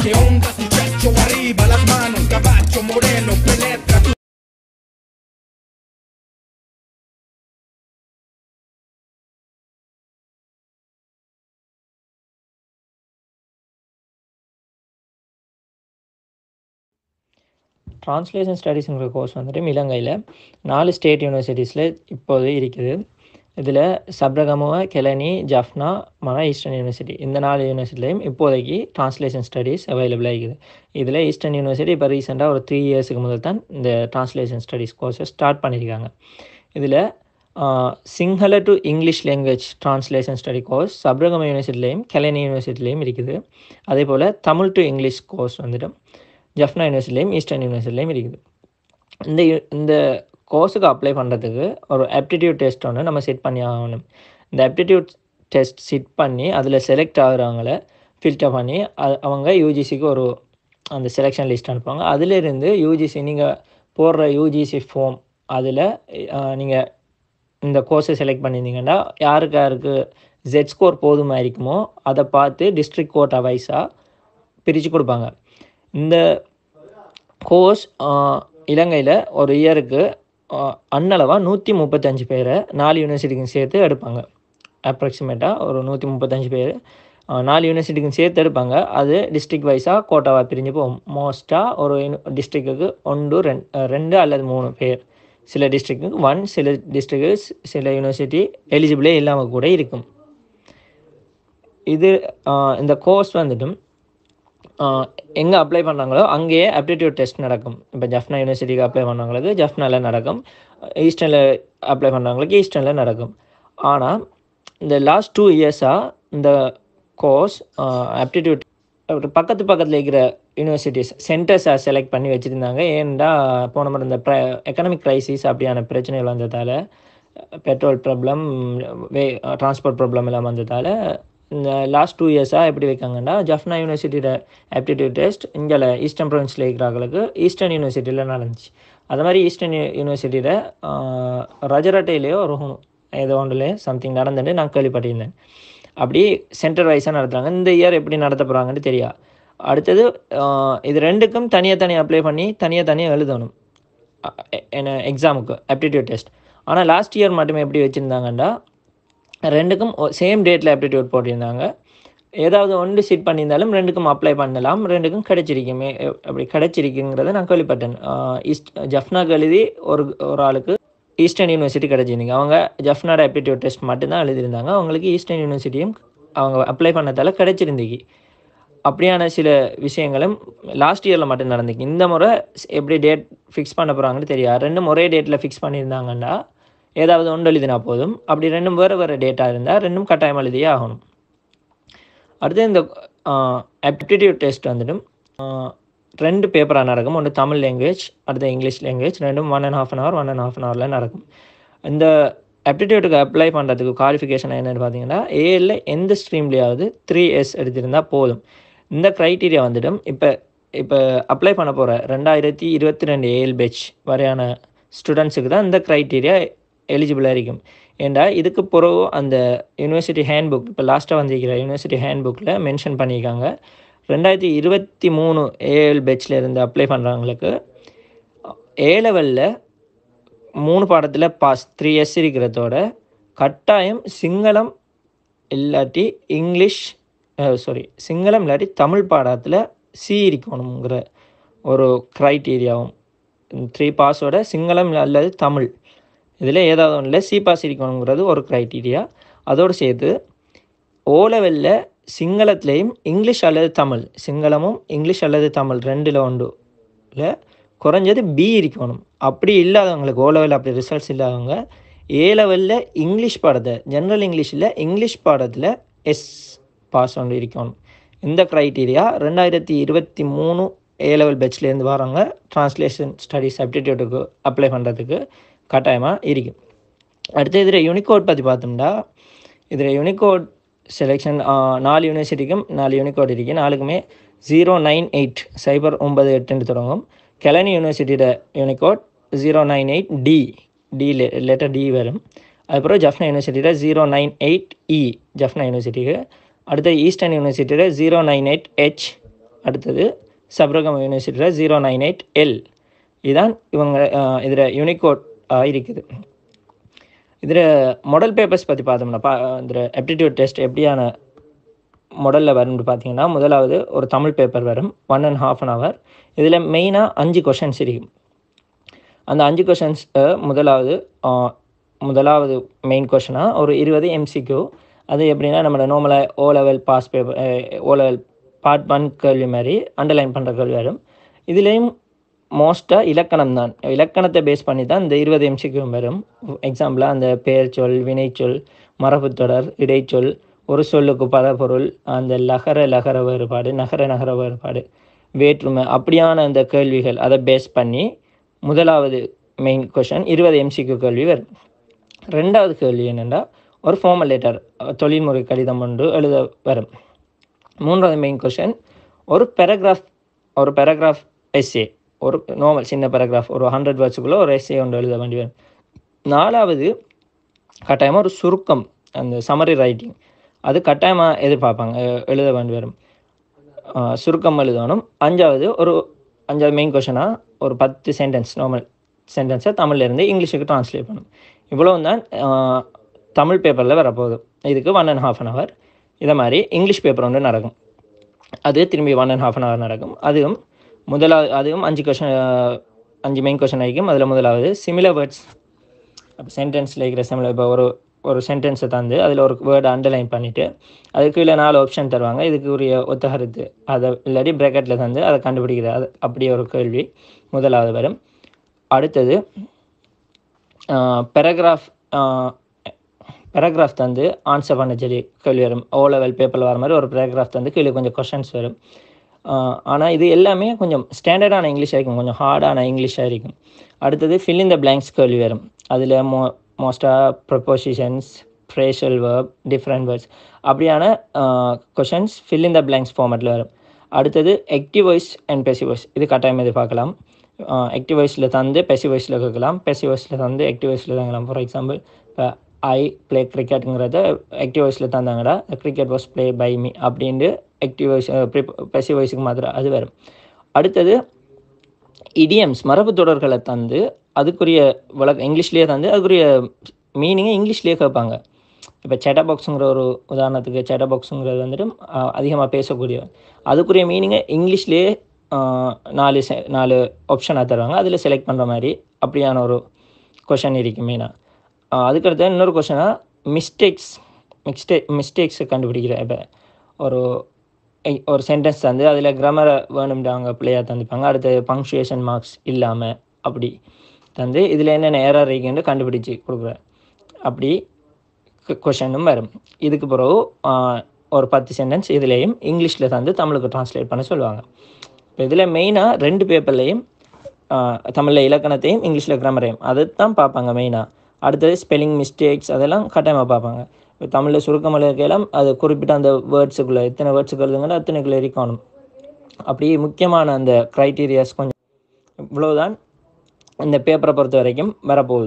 Que onda tu pecho arriba, las manos, caballo moreno, penetra tu translation ஸ்டடீஸுங்கிற course வந்துட்டு இலங்கையில் நாலு state யூனிவர்சிட்டிஸில் இப்போது இருக்குது இதில் சப்ரகமுவ கெலனி ஜஃப்னா மன ஈஸ்டர்ன் யூனிவர்சிட்டி இந்த நாலு யூனிவர்சிட்டிலையும் இப்போதைக்கு ட்ரான்ஸ்லேஷன் ஸ்டடீஸ் அவைலபிளாக இருக்குது இதில் ஈஸ்டர்ன் யூனிவர்சிட்டி இப்போ ரீசெண்டாக ஒரு த்ரீ இயர்ஸுக்கு முதல் தான் இந்த ட்ரான்ஸ்லேஷன் ஸ்டடீஸ் கோர்ஸை ஸ்டார்ட் பண்ணியிருக்காங்க இதில் Sinhala to English language translation study course Sabaragamuwa யூனிவர்சிட்டிலையும் கெலனி யூனிவர்சிட்டிலையும் இருக்குது அதே போல் தமிழ் டு இங்கிலீஷ் கோர்ஸ் வந்துட்டு ஜஃப்னா யூனிவர்சிட்டிலையும் ஈஸ்டர்ன் யூனிவர்சிட்டிலையும் இருக்குது இந்த யு- இந்த கோர்ஸுக்கு அப்ளை பண்ணுறதுக்கு ஒரு ஆப்டிடியூட் டெஸ்ட் ஒன்று நம்ம செட் பண்ணி ஆகணும் இந்த ஆப்டிடியூட் டெஸ்ட் செட் பண்ணி அதில் செலக்ட் ஆகுறவங்கள ஃபில்டர் பண்ணி அ- அவங்க யூஜிசிக்கு ஒரு அந்த செலெக்ஷன் லிஸ்ட் அனுப்புவாங்க அதிலிருந்து யூஜிசி நீங்கள் போடுற யூஜிசி ஃபார்ம் அதில் நீங்கள் இந்த கோர்ஸை செலக்ட் பண்ணியிருந்தீங்கன்னா யாருக்கு யாருக்கு ஜெட் ஸ்கோர் போதுமா இருக்குமோ அதை பார்த்து டிஸ்ட்ரிக்ட் கோர்ட் வைஸாக பிரித்து கொடுப்பாங்க இந்த கோர்ஸ் இலங்கையில் ஒரு இயருக்கு அன்னளவாக நூற்றி முப்பத்தஞ்சு பேரை நாலு யூனிவர்சிட்டிக்கும் சேர்த்து எடுப்பாங்க அப்ராக்சிமேட்டாக ஒரு நூற்றி முப்பத்தஞ்சு பேர் நாலு யூனிவர்சிட்டிக்கும் சேர்த்து எடுப்பாங்க அது டிஸ்ட்ரிக்ட் வைஸாக கோட்டாவாக பிரிஞ்சு போகும் மோஸ்ட்டாக ஒரு டிஸ்ட்ரிக்ட்டுக்கு ஒன்று ரெண்டு ரெண்டு அல்லது மூணு பேர் சில டிஸ்ட்ரிக்ட்டுக்கு ஒன் சில டிஸ்ட்ரிக்ட்டு சில யூனிவர்சிட்டி எலிஜிபிளே இல்லாமல் கூட இருக்கும் இது ஆஹ் இந்த கோர்ஸ் வந்துட்டும் எங்கே அப்ளை பண்ணுறாங்களோ அங்கேயே அப்டிடியூட் டெஸ்ட் நடக்கும் இப்போ ஜஃப்னா யூனிவர்சிட்டிக்கு அப்ளை பண்ணுறவங்களுக்கு ஜஃப்னாவில் நடக்கும் ஈஸ்டர்னில் அப்ளை பண்ணுறவங்களுக்கு ஈஸ்டர்னில் நடக்கும் ஆனால் இந்த லாஸ்ட் டூ இயர்ஸாக இந்த கோர்ஸ் ஆப்டிடியூட் பக்கத்து பக்கத்தில் இருக்கிற யூனிவர்சிட்டிஸ் சென்டர்ஸை செலக்ட் பண்ணி வச்சுருந்தாங்க ஏன்டா போன முறை இந்த ப்ர எக்கனாமிக் க்ரைசிஸ் அப்படியான பிரச்சனைகள் வந்ததால் பெட்ரோல் ப்ராப்ளம் வே டிரான்ஸ்போர்ட் ப்ராப்ளம் எல்லாம் வந்ததால் இந்த லாஸ்ட் டூ இயர்ஸாக எப்படி வைக்காங்கன்னா ஜஃப்னா யூனிவர்சிட்டியோட ஆப்டிடியூட் டெஸ்ட் இங்கே ஈஸ்டர்ன் ப்ரொவின்ஸில் இருக்கிறவங்களுக்கு ஈஸ்டர்ன் யூனிவர்சிட்டியில் நடந்துச்சு அது மாதிரி ஈஸ்டர்ன் யூனிவர்சிட்டியில் ரஜரட்டையிலேயோ ஒரு ஏதோ ஒன்றுலே சம்திங் நடந்துட்டு நான் கேள்விப்பட்டிருந்தேன் அப்படி சென்டர் வைஸாக நடத்துகிறாங்க இந்த இயர் எப்படி நடத்த போகிறாங்கன்னு தெரியா அடுத்தது ஆஹ் இது ரெண்டுக்கும் தனியாக தனியாக அப்ளை பண்ணி தனியாக தனியாக எழுதணும் அ- எ- என்ன எக்ஸாமுக்கு ஆப்டிடியூட் டெஸ்ட் ஆனால் லாஸ்ட் இயர் மட்டுமே எப்படி வச்சுருந்தாங்கண்டா ரெண்டுக்கும் சேம் டேட்டில் ஆப்டிடியூட் போட்டிருந்தாங்க ஏதாவது ஒன்று சிட் பண்ணியிருந்தாலும் ரெண்டுக்கும் அப்ளை பண்ணலாம் ரெண்டுக்கும் கிடைச்சிருக்குமே எ- அப்படி கிடைச்சிருக்குங்கிறத நான் கேள்விப்பட்டேன் ஆஹ் ஈஸ்ட் ஜஃப்னாக்கு எழுதி ஒரு ஒரு ஆளுக்கு ஈஸ்டர்ன் யூனிவர்சிட்டி கிடச்சிருந்தீங்க அவங்க ஜஃப்னாட ஆப்டிடியூட் டெஸ்ட் மட்டும்தான் எழுதியிருந்தாங்க அவங்களுக்கு ஈஸ்டர்ன் யூனிவர்சிட்டியும் அவங்க அப்ளை பண்ணதால கிடைச்சிருந்தீங்க அப்படியான சில விஷயங்களும் லாஸ்ட் இயரில் மட்டும் நடந்துக்கு இந்த முறை ஸ்- எப்படி டேட் ஃபிக்ஸ் பண்ண போகிறாங்கன்னு தெரியாது ரெண்டும் ஒரே டேட்டில் ஃபிக்ஸ் பண்ணியிருந்தாங்கன்னா ஏதாவது ஒன்று எழுதினா போதும் அப்படி ரெண்டும் வேறு வேறு டேட்டாக இருந்தால் ரெண்டும் கட்டாயம் எழுதியே ஆகணும் அடுத்து இந்த ஆப்டிடியூட் டெஸ்ட் வந்துட்டு ஆஹ், ரெண்டு பேப்பராக நடக்கும் ஒன்று தமிழ் லாங்குவேஜ் அடுத்து இங்கிலீஷ் லாங்குவேஜ் ரெண்டும் one and half an hour one and half an ஹவரில் நடக்கும் இந்த ஆப்டிடியூட்டுக்கு அப்ளை பண்ணுறதுக்கு குவாலிஃபிகேஷன் என்னென்னு பார்த்தீங்கன்னா ஏஎல்ல எந்த ஸ்ட்ரீம்லேயாவது த்ரீ எஸ் எடுத்திருந்தால் போதும் இந்த க்ரைட்டீரியா வந்துட்டு இப்போ இப்போ அப்ளை பண்ண போகிற ரெண்டாயிரத்தி இருபத்தி ரெண்டு ஏஎல் பேட்ச் வரையான ஸ்டூடெண்ட்ஸுக்கு தான் இந்த க்ரைட்டீரியா எலிஜிபிளாக இருக்கும் ஏண்டா இதுக்கு பிறகு அந்த யூனிவர்சிட்டி ஹேண்ட் இப்போ லாஸ்ட்டாக வந்திருக்கிற யூனிவர்சிட்டி ஹேண்ட் புக்கில் மென்ஷன் பண்ணியிருக்காங்க ரெண்டாயிரத்தி இருபத்தி மூணு ஏஎல் பேட்சில் இருந்து அப்ளை பண்ணுறவங்களுக்கு ஏ லெவலில் மூணு பாடத்தில் பாஸ் த்ரீ எஸ் இருக்கிறதோட கட்டாயம் சிங்களம் இல்லாட்டி இங்கிலீஷ் சாரி சிங்களம் இல்லாட்டி தமிழ் பாடத்தில் சி இருக்கணுங்கிற ஒரு க்ரைட்டீரியாவும் த்ரீ பாஸோட சிங்களம் அல்லது தமிழ் இதில் ஏதாவது ஒன்றில் சி பாஸ் இருக்கணுங்கிறது ஒரு க்ரைட்டீரியா அதோடு சேர்த்து ஓ லெவலில் சிங்களத்துலேயும் இங்கிலீஷ் அல்லது தமிழ் சிங்களமும் இங்கிலீஷ் அல்லது தமிழ் ரெண்டில் ஒன்றுல குறைஞ்சது பி இருக்கணும் அப்படி இல்லாதவங்களுக்கு ஓ லெவலில் அப்படி ரிசல்ட்ஸ் இல்லாதவங்க ஏ லெவலில் இங்கிலீஷ் பாடத்தை ஜென்ரல் இங்கிலீஷில் இங்கிலீஷ் பாடத்தில் எஸ் பாஸ் ஒன்று இருக்கணும் இந்த க்ரைட்டீரியா ரெண்டாயிரத்தி இருபத்தி மூணு ஏ லெவல் பேட்ச்லேருந்து வராங்க ட்ரான்ஸ்லேஷன் ஸ்டடீஸ் அப்டிடியூட்டுக்கு அப்ளை பண்ணுறதுக்கு கட்டாயமாக இருக்கும் அடுத்து இதில் யூனிகோட் பற்றி பார்த்தோம்னா இதில் யூனிகோட் செலெக்ஷன் நாலு யூனிவர்சிட்டிக்கும் நாலு யூனிகோட் இருக்குது நாலுக்குமே ஜீரோ நைன் எயிட் சைபர் ஒன்பது எட்டுன்னு தொடங்கும் கெலனி யூனிவர்சிட்டியோட unicode zero nine eight D D letter D வரும் அதுக்கப்புறம் ஜஃப்னா யூனிவர்சிட்டியோட zero nine eight E Jaffna யூனிவர்சிட்டிக்கு அடுத்து ஈஸ்டர்ன் யூனிவர்சிட்டியோட ஜீரோ நைன் எயிட் ஹெச் அடுத்தது சப்ரகம் யூனிவர்சிட்டியில் ஜீரோ நைன் எயிட் எல் இதுதான் இவங்க இதில் யூனிகோட் இருக்குது இதில் மாடல் பேப்பர்ஸ் பற்றி பார்த்தோம்னா பா இதில் aptitude டெஸ்ட் எப்படியான மாடலில் வரும்னு பார்த்தீங்கன்னா முதலாவது ஒரு தமிழ் பேப்பர் வரும் one and half an hour இதில் மெயினாக அஞ்சு கொஷின்ஸ் இருக்கும் அந்த அஞ்சு கொஷின்ஸ் முதலாவது ஆஹ், முதலாவது மெயின் கொஷனாக ஒரு இருபது எம்சிக்யூ அது எப்படின்னா நம்மளோட நார்மலாக O level pass paper O level part one கேள்வி மாதிரி அண்டர்லைன் பண்ணுற கேள்வி வரும் இதுலேயும் மோஸ்ட்டாக இலக்கணம் தான் இலக்கணத்தை பேஸ் பண்ணி தான் இந்த இருபது எம்சிக்யூ வரும் எக்ஸாம்பிளாக அந்த பெயர் சொல் வினைச்சொல் மரபுத்தொடர் இடைச்சொல் ஒரு சொல்லுக்கு பல பொருள் அந்த லகர லகர வேறுபாடு நகர நகர வேறுபாடு வேற்றுமை அப்படியான அந்த கேள்விகள் அதை பேஸ் பண்ணி முதலாவது மெயின் கொஷன் இருபது எம்சிக்யூ கேள்வி வரும் ரெண்டாவது கேள்வி என்னென்னா ஒரு ஃபார்மல் லெட்டர் தொழில்முறை கடிதம் ஒன்று எழுத வரும் மூன்றாவது மெயின் கொஷன் ஒரு பேராகிராஃப் ஒரு பேராகிராஃப் எஸ்ஏ ஒரு நார்மல் சின்ன பேராகிராஃப் ஒரு ஹண்ட்ரட் வேர்ட்ஸுக்குள்ளே ஒரு எஸ்ஏ ஒன்று எழுத வேண்டி வரும் நாலாவது கட்டாயமாக ஒரு சுருக்கம் அந்த சமரி ரைட்டிங் அது கட்டாயமாக எதிர்பார்ப்பாங்க எ- எழுத வேண்டி வரும் ஆஹ் சுருக்கம் எழுதணும் அஞ்சாவது ஒரு அஞ்சாவது மெயின் கொஷனாக ஒரு பத்து சென்டென்ஸ் நார்மல் சென்டென்ஸை தமிழ்லேருந்து இங்கிலீஷுக்கு ட்ரான்ஸ்லேட் பண்ணும் இவ்வளவு தான் ஆஹ் தமிழ் பேப்பரில் வரப்போகுது இதுக்கு one and half an hour இதை மாதிரி இங்கிலீஷ் பேப்பர் ஒன்று நடக்கும் அது திரும்பி one and half an hour நடக்கும் அதுவும் முதலாவது அதுவும் அஞ்சு கொஷன் அஞ்சு மெயின் கொஷன் ஆகிக்கும் அதில் முதலாவது சிமிலர் வேர்ட்ஸ் அப்போ சென்டென்ஸில் இருக்கிற சிமிலர் இப்போ ஒரு ஒரு சென்டென்ஸை தந்து அதில் ஒரு வேர்டை அண்டர்லைன் பண்ணிவிட்டு அதுக்கு கீழே நாலு ஆப்ஷன் தருவாங்க இதுக்கு உரிய ஒத்த கருத்து அதை இல்லாட்டி ப்ராக்கெட்டில் தந்து அதை கண்டுபிடிக்கிற அது அப்படி ஒரு கேள்வி முதலாவது வரும் அடுத்தது பேராகிராஃப் பேராகிராஃப் தந்து ஆன்சர் பண்ண சொல்லி கேள்வி வரும் ஓ லெவல் பேப்பரில் வர மாதிரி ஒரு பேராகிராஃப் தந்து கீழே கொஞ்சம் கொஷன்ஸ் வரும் ஆனால் இது எல்லாமே கொஞ்சம் ஸ்டாண்டர்டான இங்கிலீஷாக இருக்கும் கொஞ்சம் ஹார்டான இங்கிலீஷாக இருக்கும் அடுத்தது fill in the blanks கேள்வி வரும் அதில் மோ மோஸ்ட்டாக prepositions phrasal verb different words அப்படியான questions fill in the blanks ஃபார்மேட்டில் வரும் அடுத்தது active voice and passive voice இது கட்டாயம் எதிர்பார்க்கலாம் ஆக்டிவ் வாய்ஸில் தந்து பெசிவ் வாய்ஸில் கேட்கலாம் பெசிவ் வாய்ஸில் தந்து ஆக்டிவ் வாய்ஸில் தாங்கலாம் ஃபார் எக்ஸாம்பிள் இப்போ ஐ ப்ளே கிரிக்கெட்டுங்கிறத ஆக்டிவ் வாய்ஸில் தந்தாங்கடா cricket was play by me அப்படின்ட்டு ஆக்டிவ் வாய்ஸ் பெசிவ் வாய்ஸுக்கு மாத்திரம் அது வரும் அடுத்தது இடியம்ஸ் மரபு தொடர்களை தந்து அதுக்குரிய வழக்க இங்கிலீஷ்லேயே தந்து அதுக்குரிய மீனிங்கை இங்கிலீஷ்லேயே கேட்பாங்க இப்போ சேட்டா பாக்ஸுங்கிற ஒரு உதாரணத்துக்கு சேட்டா பாக்ஸுங்கிறது வந்துட்டு அதிகமாக பேசக்கூடிய அதுக்குரிய மீனிங்கை இங்கிலீஷ்லேயே ஆஹ், நாலு செ நாலு ஆப்ஷனாக தருவாங்க அதில் செலக்ட் பண்ணுற மாதிரி அப்படியான ஒரு கொஷன் இருக்குது மெயினாக அதுக்கடுத்து இன்னொரு கொஷனாக மிஸ்டேக்ஸ் மிஸ்டே மிஸ்டேக்ஸை கண்டுபிடிக்கிற இப்போ ஒரு ஐ- ஒரு சென்டென்ஸ் தந்து அதில் கிராமரை வேணும்டாங்க பிள்ளையாக தந்துப்பாங்க அடுத்து பங்க்சுவேஷன் மார்க்ஸ் இல்லாமல் அப்படி தந்து இதில் என்னென்ன ஏரர் இருக்குன்னு கண்டுபிடிச்சு கொடுக்குற அப்படி கொஷனும் வரும் இதுக்கு பிறகு ஆஹ், ஒரு பத்து சென்டென்ஸ் இதுலேயும் இங்கிலீஷில் தந்து தமிழுக்கு ட்ரான்ஸ்லேட் பண்ண சொல்லுவாங்க இப்போ இதில் மெயினாக ரெண்டு பேப்பர்லேயும் தமிழில் இலக்கணத்தையும் இங்கிலீஷில் கிராமரையும் அதை தான் பார்ப்பாங்க மெயினாக அடுத்தது ஸ்பெல்லிங் மிஸ்டேக்ஸ் அதெல்லாம் கட்டாயமாக பார்ப்பாங்க இப்போ தமிழில் சுருக்கம் எழுதுக்கலாம் அது குறிப்பிட்ட அந்த வேர்ட்ஸுக்குள்ளே எத்தனை வேர்ட்ஸுக்கு எழுதுங்கன்னா அத்தனைக்குள்ளே இருக்கணும் அப்படி முக்கியமான அந்த க்ரைட்டீரியாஸ் கொஞ்சம் இவ்வளவுதான் இந்த பேப்பரை பொறுத்த வரைக்கும் வரப்போகுது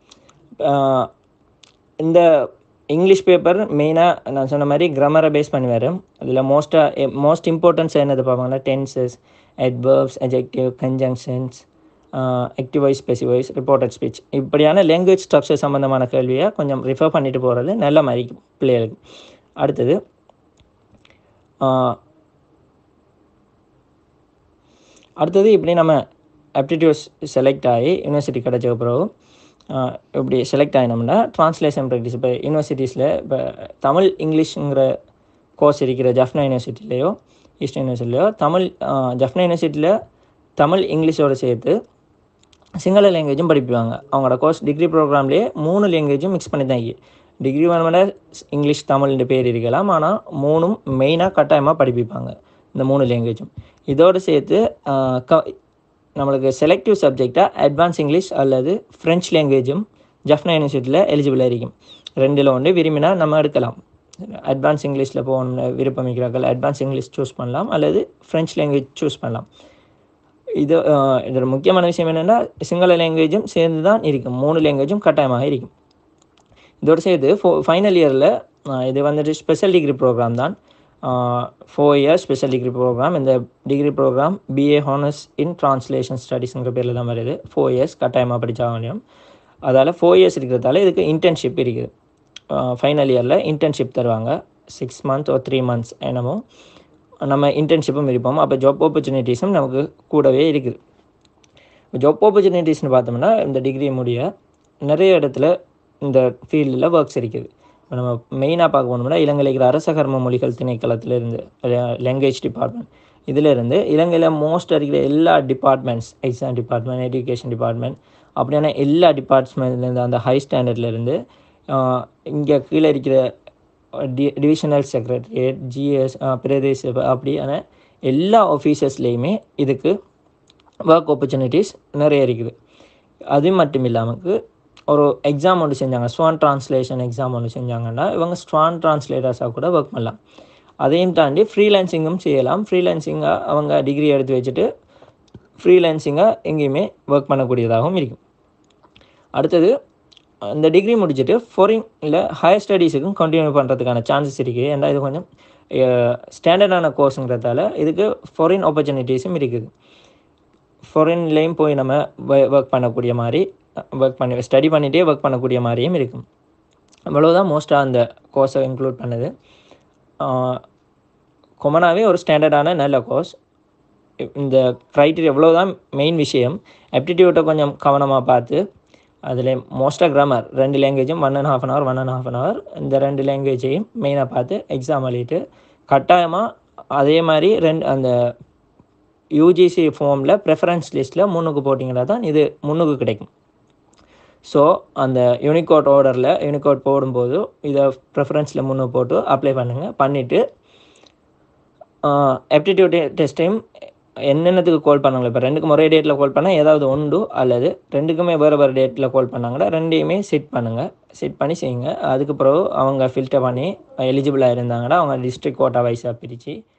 ஆஹ் இந்த இங்கிலீஷ் பேப்பர் மெயினாக நான் சொன்ன மாதிரி கிராமரை பேஸ் பண்ணி வரும் அதில் மோஸ்ட்டாக மோஸ்ட் இம்பார்ட்டன்ஸ் என்னது பார்ப்பாங்கன்னா tenses adverbs adjective conjunctions active voice passive voice reported speech இப்படியான லாங்குவேஜ் ஸ்ட்ரக்சர் சம்மந்தமான கேள்வியை கொஞ்சம் ரிஃபர் பண்ணிட்டு போகிறது நல்ல மாதிரி இருக்கும் பிள்ளைகளுக்கு அடுத்தது ஆஹ் அடுத்தது இப்படி நம்ம ஆப்டிடியூட்ஸ் செலக்ட் ஆகி யூனிவர்சிட்டி கிடச்ச பிறகு ஆஹ் இப்படி செலக்ட் ஆகினோம்னா ட்ரான்ஸ்லேஷன் ப்ராக்டிஸ் இப்போ யூனிவர்சிட்டிஸில் இப்போ தமிழ் இங்கிலீஷுங்கிற கோர்ஸ் இருக்கிற ஜஃப்னா யூனிவர்சிட்டிலேயோ ஈஸ்ட் யூனிவர்சிட்டிலையோ தமிழ் ஆஹ் ஜஃப்னா யூனிவர்சிட்டியில் தமிழ் இங்கிலீஷோடு சேர்த்து சிங்கள லாங்குவேஜும் படிப்பாங்க அவங்களோட கோர்ஸ் டிகிரி ப்ரோக்ராம்லேயே மூணு லாங்குவேஜும் மிக்ஸ் பண்ணி தான் இருக்கு டிகிரி வேணுமெண்டா இங்கிலீஷ் தமிழ்ன்ற பேர் இருக்கலாம் ஆனால் மூணும் மெயினாக கட்டாயமாக படிப்பிப்பாங்க இந்த மூணு லாங்குவேஜும் இதோடு சேர்த்து ஆஹ் க நம்மளுக்கு செலக்டிவ் சப்ஜெக்டாக அட்வான்ஸ் இங்கிலீஷ் அல்லது ஃப்ரெஞ்ச் லாங்குவேஜும் ஜஃப்னா யூனிவர்சிட்டியில் எலிஜிபிளாக இருக்கும் ரெண்டில் ஒன்று விரும்பினா நம்ம எடுக்கலாம் அட்வான்ஸ் இங்கிலீஷில் போகணும்னு விருப்பம் இருக்கிறார்கள் அட்வான்ஸ் இங்கிலீஷ் சூஸ் பண்ணலாம் அல்லது ஃப்ரெஞ்ச் லாங்குவேஜ் சூஸ் பண்ணலாம் இது ஆஹ் இதோட முக்கியமான விஷயம் என்னென்னா சிங்கள லாங்குவேஜும் சேர்ந்து தான் இருக்கும் மூணு லாங்குவேஜும் கட்டாயமாக இருக்கும் இதோடு சேர்த்து ஃபோ ஃபைனல் இயரில் இது வந்துட்டு ஸ்பெஷல் டிகிரி ப்ரோக்ராம் தான் four years special degree programme இந்த degree programme BA honours in translation ஸ்டடீஸ்ங்கிற பேரில் தான் வருது ஃபோர் இயர்ஸ் கட்டாயமாக படித்தா முடியும் அதால் ஃபோர் இயர்ஸ் இருக்கிறதால இதுக்கு இன்டர்ன்ஷிப் இருக்குது ஃபைனல் இயரில் இன்டர்ன்ஷிப் தருவாங்க சிக்ஸ் மந்த் ஒரு த்ரீ மந்த்ஸ் என்னமோ நம்ம இன்டர்ன்ஷிப்பும் இருப்போம் அப்போ ஜாப் ஆப்பர்ச்சுனிட்டிஸும் நமக்கு கூடவே இருக்குது ஜாப் ஆப்பர்ச்சுனிட்டிஸ்னு பார்த்தோம்னா இந்த டிகிரி முடிய நிறைய இடத்துல இந்த ஃபீல்டில் ஒர்க்ஸ் இருக்குது இப்போ நம்ம மெயினாக பார்க்க போனோம்னா இலங்கையில் இருக்கிற அரச கர்ம மொழிகள் திணைக்களத்திலிருந்து லாங்குவேஜ் டிபார்ட்மெண்ட் இதிலிருந்து இலங்கையில் மோஸ்ட் இருக்கிற எல்லா departments exam department education department அப்படியான எல்லா டிபார்ட்மெண்ட்லேருந்து அந்த ஹை ஸ்டாண்டர்ட்லேருந்து இங்கே கீழே இருக்கிற டி டிவிஷனல் செக்ரட்டரியேட் ஜிஎஸ் பிரதேச அப்படியான எல்லா ஆஃபீஸர்ஸ்லேயுமே இதுக்கு ஒர்க் ஆப்பர்ச்சுனிட்டிஸ் நிறைய இருக்குது அது மட்டும் இல்லாமல் ஒரு எக்ஸாம் ஒன்று செஞ்சாங்க ஸ்வான் ட்ரான்ஸ்லேஷன் எக்ஸாம் ஒன்று செஞ்சாங்கன்னா இவங்க ஸ்வான் ட்ரான்ஸ்லேட்டர்ஸாக கூட ஒர்க் பண்ணலாம் அதையும் தாண்டி ஃப்ரீலான்சிங்கும் செய்யலாம் ஃப்ரீலான்சிங்காக அவங்க டிகிரி எடுத்து வச்சுட்டு ஃப்ரீலான்சிங்காக எங்கேயுமே ஒர்க் பண்ணக்கூடியதாகவும் இருக்கும் அடுத்தது இந்த டிகிரி முடிச்சுட்டு ஃபாரினில் ஹையர் ஸ்டடீஸுக்கும் கண்டினியூ பண்ணுறதுக்கான சான்சஸ் இருக்குது ஏன்னா இது கொஞ்சம் ஸ்டாண்டர்டான கோர்ஸுங்கிறதால இதுக்கு ஃபாரின் ஆப்பர்ச்சுனிட்டிஸும் இருக்குது ஃபாரின்லேயும் போய் நம்ம ஒர்க் பண்ணக்கூடிய மாதிரி ஒர்க் பண்ணி ஸ்டடி பண்ணிகிட்டே ஒர்க் பண்ணக்கூடிய மாதிரியும் இருக்கும் அவ்வளோதான் மோஸ்ட்டாக அந்த கோர்ஸை இன்க்ளூட் பண்ணுது கொமனாகவே ஒரு ஸ்டாண்டர்டான நல்ல கோர்ஸ் இந்த க்ரைட்டீரியா எவ்வளோ தான் மெயின் விஷயம் ஆப்டிடியூட்டை கொஞ்சம் கவனமாக பார்த்து அதில் மோஸ்ட்டாக கிராமர் ரெண்டு லாங்குவேஜும் one and half an hour one and half an hour இந்த ரெண்டு லாங்குவேஜையும் மெயினாக பார்த்து எக்ஸாம் எழுதிட்டு கட்டாயமாக அதே மாதிரி ரெண்டு அந்த யூஜிசி ஃபார்மில் ப்ரெஃபரன்ஸ் லிஸ்ட்டில் முன்னுக்கு போட்டிங்கன்னா தான் இது முன்னுக்கு கிடைக்கும் ஸோ அந்த யூனிகோட் ஆர்டரில் யூனிகோட் போடும்போது இதை ப்ரெஃபரன்ஸில் முன்னு போட்டு அப்ளை பண்ணுங்கள் பண்ணிவிட்டு ஆப்டிடியூட் டெஸ்ட்டையும் என்னென்னத்துக்கு கால் பண்ணாங்களோ இப்போ ரெண்டுக்கும் ஒரே டேட்டில் கால் பண்ணால் ஏதாவது உண்டு அல்லது ரெண்டுக்குமே வேறு வேறு டேட்டில் கால் பண்ணாங்கன்னா ரெண்டையுமே செட் பண்ணுங்கள் செட் பண்ணி செய்யுங்க அதுக்கு பிறகு அவங்க ஃபில்டர் பண்ணி எலிஜிபிளாக இருந்தாங்கன்னா அவங்க டிஸ்ட்ரிக்ட் கோட்டா வைஸாக பிரித்து